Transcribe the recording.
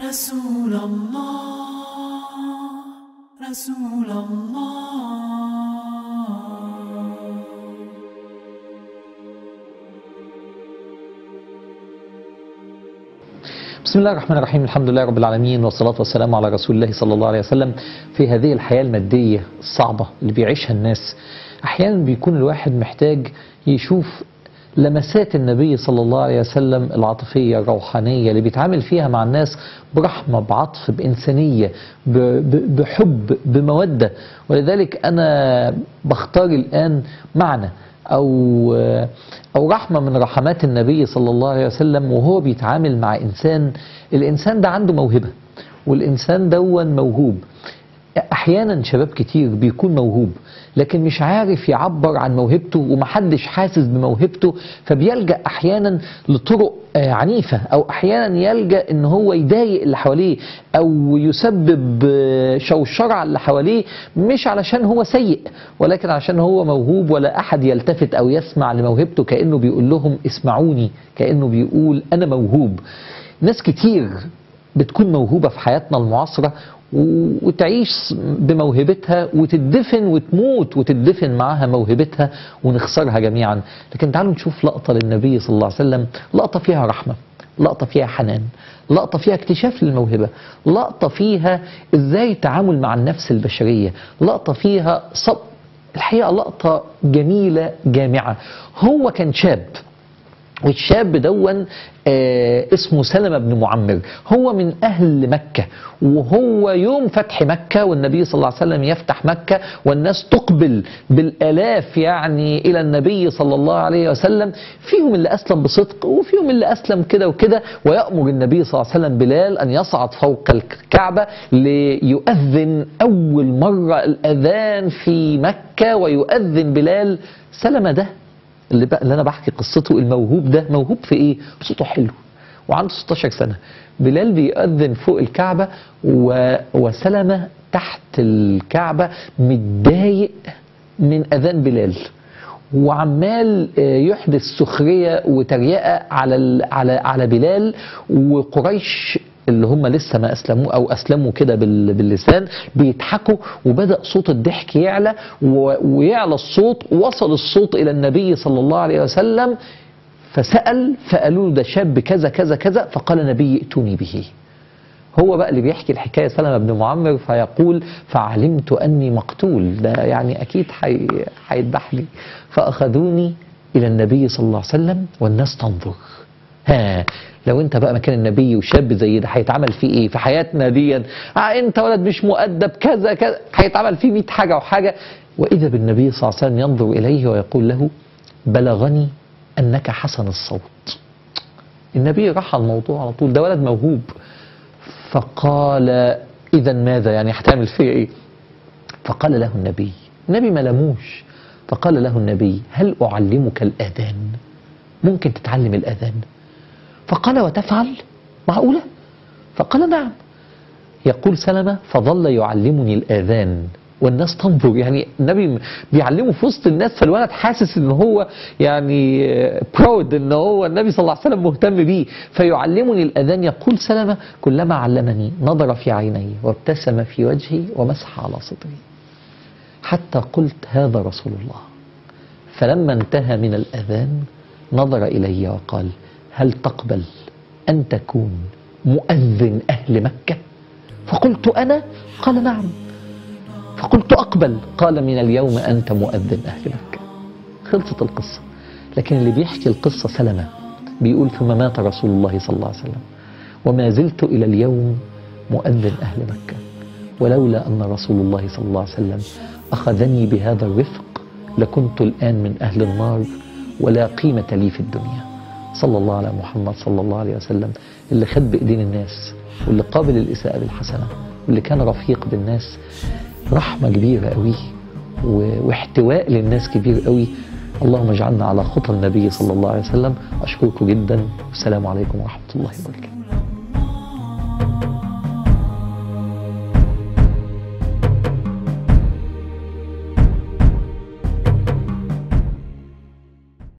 رسول الله رسول الله بسم الله الرحمن الرحيم الحمد لله رب العالمين والصلاة والسلام على رسول الله صلى الله عليه وسلم في هذه الحياة المادية الصعبة اللي بيعيشها الناس أحيانا بيكون الواحد محتاج يشوف لمسات النبي صلى الله عليه وسلم العاطفية الروحانية اللي بيتعامل فيها مع الناس برحمة بعطف بإنسانية ب- ب- بحب بمودة ولذلك أنا بختار الآن معنى أو أو رحمة من رحمات النبي صلى الله عليه وسلم وهو بيتعامل مع إنسان الإنسان ده عنده موهبة والإنسان دون موهوب احيانا شباب كتير بيكون موهوب لكن مش عارف يعبر عن موهبته ومحدش حاسس بموهبته فبيلجا احيانا لطرق آه، عنيفه او احيانا يلجا ان هو يضايق اللي حواليه او يسبب آه، شوشره على اللي حواليه مش علشان هو سيء ولكن عشان هو موهوب ولا احد يلتفت او يسمع لموهبته كانه بيقول لهم اسمعوني كانه بيقول انا موهوب ناس كتير بتكون موهوبة في حياتنا المعاصرة و- وتعيش بموهبتها وتدفن وتموت وتدفن معاها موهبتها ونخسرها جميعا لكن تعالوا نشوف لقطة للنبي صلى الله عليه وسلم لقطة فيها رحمة لقطة فيها حنان لقطة فيها اكتشاف للموهبة لقطة فيها ازاي التعامل مع النفس البشرية لقطة فيها صب الحقيقة لقطة جميلة جامعة هو كان شاب والشاب دون آه اسمه سلمة بن معمر هو من أهل مكة وهو يوم فتح مكة والنبي صلى الله عليه وسلم يفتح مكة والناس تقبل بالآلاف يعني إلى النبي صلى الله عليه وسلم فيهم اللي أسلم بصدق وفيهم اللي أسلم كده وكده ويأمر النبي صلى الله عليه وسلم بلال أن يصعد فوق الكعبة ليؤذن أول مرة الأذان في مكة ويؤذن بلال سلمة ده اللي, بقى اللي انا بحكي قصته الموهوب ده موهوب في ايه؟ صوته حلو وعنده 16 سنه بلال بيأذن فوق الكعبه و... وسلمه تحت الكعبه متضايق من اذان بلال وعمال آه، يحدث سخريه وتريقه على ال- على على بلال وقريش اللي هم لسه ما اسلموا او اسلموا كده بال- باللسان بيضحكوا وبدا صوت الضحك يعلى و- ويعلى الصوت وصل الصوت الى النبي صلى الله عليه وسلم فسال فقالوا له ده شاب كذا كذا كذا فقال النبي ائتوني به هو بقى اللي بيحكي الحكايه سلمة بن معمر فيقول فعلمت اني مقتول ده يعني اكيد حي- هيذبحني فاخذوني الى النبي صلى الله عليه وسلم والناس تنظر ها لو انت بقى مكان النبي وشاب زي ده هيتعمل فيه ايه في حياتنا دي آه انت ولد مش مؤدب كذا كذا هيتعمل فيه 100 حاجه وحاجه واذا بالنبي صلى الله عليه وسلم ينظر اليه ويقول له بلغني انك حسن الصوت النبي راح على الموضوع على طول ده ولد موهوب فقال إذا ماذا يعني هتعمل فيا إيه فقال له النبي النبي ما لموش فقال له النبي هل أعلمك الأذان ممكن تتعلم الأذان فقال وتفعل معقولة فقال نعم يقول سلمة فظل يعلمني الآذان والناس تنظر يعني النبي بيعلمه في وسط الناس فالولد حاسس ان هو يعني براود ان هو النبي صلى الله عليه وسلم مهتم بيه فيعلمني الاذان يقول سلمة كلما علمني نظر في عيني وابتسم في وجهي ومسح على صدري حتى قلت هذا رسول الله فلما انتهى من الأذان نظر إلي وقال هل تقبل أن تكون مؤذن أهل مكة فقلت أنا قال نعم فقلت أقبل قال من اليوم أنت مؤذن أهل مكة خلصت القصة لكن اللي بيحكي القصة سلمة بيقول ثم مات رسول الله صلى الله عليه وسلم وما زلت إلى اليوم مؤذن أهل مكة ولولا أن رسول الله صلى الله عليه وسلم أخذني بهذا الرفق لكنت الآن من أهل النار ولا قيمة لي في الدنيا صلى الله على محمد صلى الله عليه وسلم اللي خد بإيدين الناس واللي قابل الإساءة بالحسنة واللي كان رفيق بالناس رحمة كبيرة قوي و- واحتواء للناس كبير قوي اللهم اجعلنا على خطى النبي صلى الله عليه وسلم أشكركم جدا والسلام عليكم ورحمة الله وبركاته